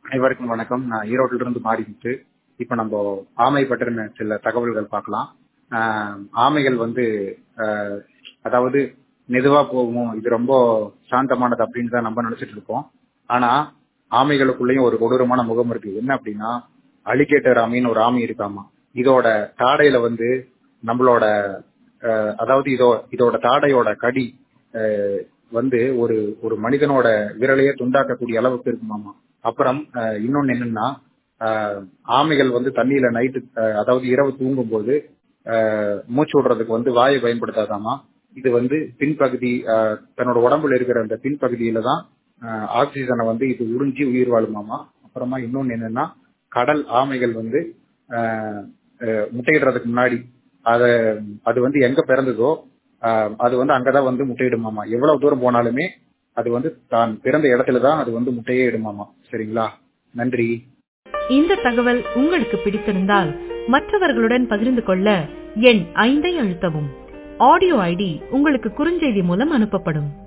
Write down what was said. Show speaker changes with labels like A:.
A: அனைவருக்கும் வணக்கம் நான் ஈரோட்டில இருந்து மாறிட்டு இப்ப நம்ம ஆமை பற்றின சில தகவல்கள் பார்க்கலாம் ஆஹ் ஆமைகள் வந்து ஆஹ் அதாவது மெதுவா போகும் இது ரொம்ப சாந்தமானது அப்படின்னு தான் நம்ம நினைச்சிட்டு இருக்கோம் ஆனா ஆமைகளுக்குள்ளேயும் ஒரு கொடூரமான முகம் இருக்கு என்ன அப்படின்னா அலிகேட்டர் ஆமைன்னு ஒரு ஆமை இருக்காமா இதோட தாடையில வந்து நம்மளோட ஆஹ் அதாவது இதோ இதோட தாடையோட கடி ஆஹ் வந்து ஒரு ஒரு மனிதனோட விரலையே துண்டாக்கக்கூடிய அளவுக்கு இருக்குமாமா அப்புறம் ஆஹ் இன்னொன்னு என்னன்னா ஆஹ் ஆமைகள் வந்து தண்ணியில நைட்டு அதாவது இரவு தூங்கும் போது ஆஹ் மூச்சு விடுறதுக்கு வந்து வாயை பயன்படுத்தாதாமா இது வந்து பின்பகுதி ஆஹ் தன்னோட உடம்புல இருக்கிற அந்த பின்பகுதியில தான் ஆஹ் ஆக்சிஜனை வந்து இது உறிஞ்சி உயிர் வாழுமாமா அப்புறமா இன்னொன்னு என்னன்னா கடல் ஆமைகள் வந்து ஆஹ் ஆஹ் முட்டையிடுறதுக்கு முன்னாடி அத அது வந்து எங்க பிறந்ததோ ஆஹ் அது வந்து அங்கதான் வந்து முட்டையிடுமாமா எவ்வளவு தூரம் போனாலுமே அது வந்து தான் பிறந்த இடத்துல தான் அது வந்து முட்டையே இடுமாமா சரிங்களா நன்றி
B: இந்த தகவல் உங்களுக்கு பிடித்திருந்தால் மற்றவர்களுடன் பகிர்ந்து கொள்ள எண் ஐந்தை அழுத்தவும் ஆடியோ ஐடி உங்களுக்கு குறுஞ்செய்தி மூலம் அனுப்பப்படும்